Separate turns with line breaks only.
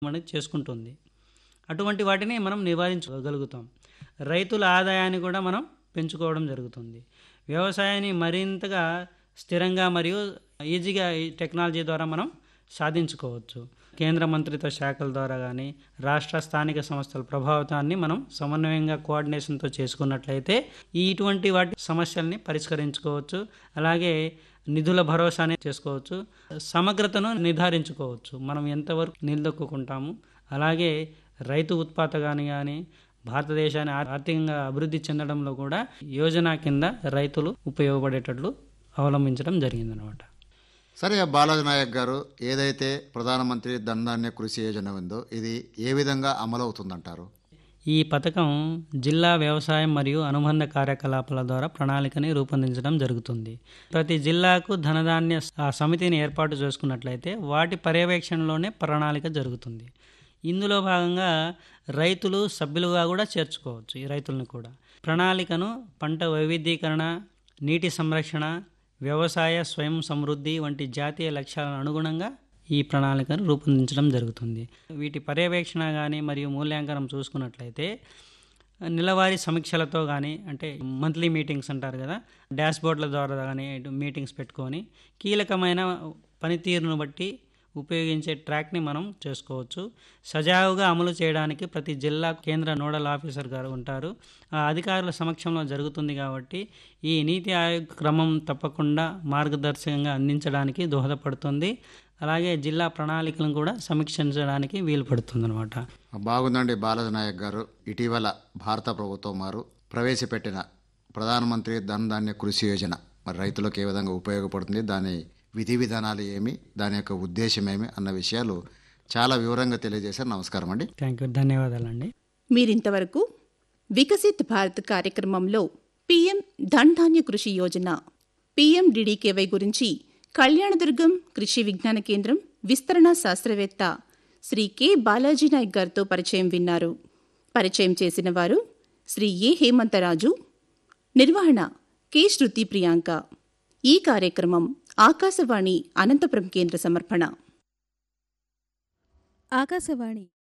మనకి చేసుకుంటుంది అటువంటి వాటిని మనం నివారించగలుగుతాం రైతుల ఆదాయాన్ని కూడా మనం పెంచుకోవడం జరుగుతుంది వ్యవసాయాన్ని మరింతగా స్థిరంగా మరియు ఈజీగా ఈ టెక్నాలజీ ద్వారా మనం సాధించుకోవచ్చు కేంద్ర మంత్రిత్వ శాఖల ద్వారా కానీ రాష్ట్ర స్థానిక సంస్థల ప్రభావితాన్ని మనం సమన్వయంగా కోఆర్డినేషన్తో చేసుకున్నట్లయితే ఈ ఇటువంటి వాటి సమస్యల్ని పరిష్కరించుకోవచ్చు అలాగే నిధుల భరోసాని చేసుకోవచ్చు సమగ్రతను నిర్ధారించుకోవచ్చు మనం ఎంతవరకు నిలదొక్కుంటాము అలాగే రైతు ఉత్పాదకాన్ని కానీ భారతదేశాన్ని ఆర్- ఆర్థికంగా అభివృద్ధి చెందడంలో కూడా యోజన కింద రైతులు ఉపయోగపడేటట్లు అవలంబించడం జరిగిందనమాట
సరే బాలాజీ నాయక్ గారు ఏదైతే ప్రధానమంత్రి ధనధాన్య కృషి యోజన ఉందో ఇది ఏ విధంగా అమలు అవుతుందంటారు
ఈ పథకం జిల్లా వ్యవసాయం మరియు అనుబంధ కార్యకలాపాల ద్వారా ప్రణాళికని రూపొందించడం జరుగుతుంది ప్రతి జిల్లాకు ధనధాన్య ఆ సమితిని ఏర్పాటు చేసుకున్నట్లయితే వాటి పర్యవేక్షణలోనే ప్రణాళిక జరుగుతుంది ఇందులో భాగంగా రైతులు సభ్యులుగా కూడా చేర్చుకోవచ్చు ఈ రైతులను కూడా ప్రణాళికను పంట వైవిధ్యీకరణ నీటి సంరక్షణ వ్యవసాయ స్వయం సమృద్ధి వంటి జాతీయ లక్ష్యాలను అనుగుణంగా ఈ ప్రణాళికను రూపొందించడం జరుగుతుంది వీటి పర్యవేక్షణ కానీ మరియు మూల్యాంకనం చూసుకున్నట్లయితే నెలవారీ సమీక్షలతో కానీ అంటే మంత్లీ మీటింగ్స్ అంటారు కదా డాష్బోర్డ్ల ద్వారా కానీ మీటింగ్స్ పెట్టుకొని కీలకమైన పనితీరును బట్టి ఉపయోగించే ట్రాక్ని మనం చేసుకోవచ్చు సజావుగా అమలు చేయడానికి ప్రతి జిల్లా కేంద్ర నోడల్ ఆఫీసర్ గారు ఉంటారు ఆ అధికారుల సమక్షంలో జరుగుతుంది కాబట్టి ఈ నీతి ఆయోగ్ క్రమం తప్పకుండా మార్గదర్శకంగా అందించడానికి దోహదపడుతుంది అలాగే జిల్లా ప్రణాళికలను కూడా సమీక్షించడానికి వీలు పడుతుంది అనమాట
బాగుందండి బాలాజీ నాయక్ గారు ఇటీవల భారత ప్రభుత్వం వారు ప్రవేశపెట్టిన ప్రధానమంత్రి ధనధాన్య కృషి యోజన మరి రైతులకు ఏ విధంగా ఉపయోగపడుతుంది దాని విధి విధానాలు ఏమి దాని యొక్క ఉద్దేశం ఏమి అన్న విషయాలు చాలా వివరంగా తెలియజేశారు నమస్కారం అండి
థ్యాంక్ యూ ధన్యవాదాలండి
మీరింతవరకు వికసిత్ భారత్ కార్యక్రమంలో పీఎం ధన్ ధాన్య కృషి యోజన పీఎండిడికేవై గురించి కళ్యాణదుర్గం కృషి విజ్ఞాన కేంద్రం విస్తరణ శాస్త్రవేత్త శ్రీ కె బాలాజీ నాయక్ గారితో పరిచయం విన్నారు పరిచయం చేసిన వారు శ్రీ ఏ హేమంతరాజు నిర్వహణ కె శృతి ప్రియాంక ఈ కార్యక్రమం ఆకాశవాణి అనంతపురం కేంద్ర సమర్పణ
ఆకాశవాణి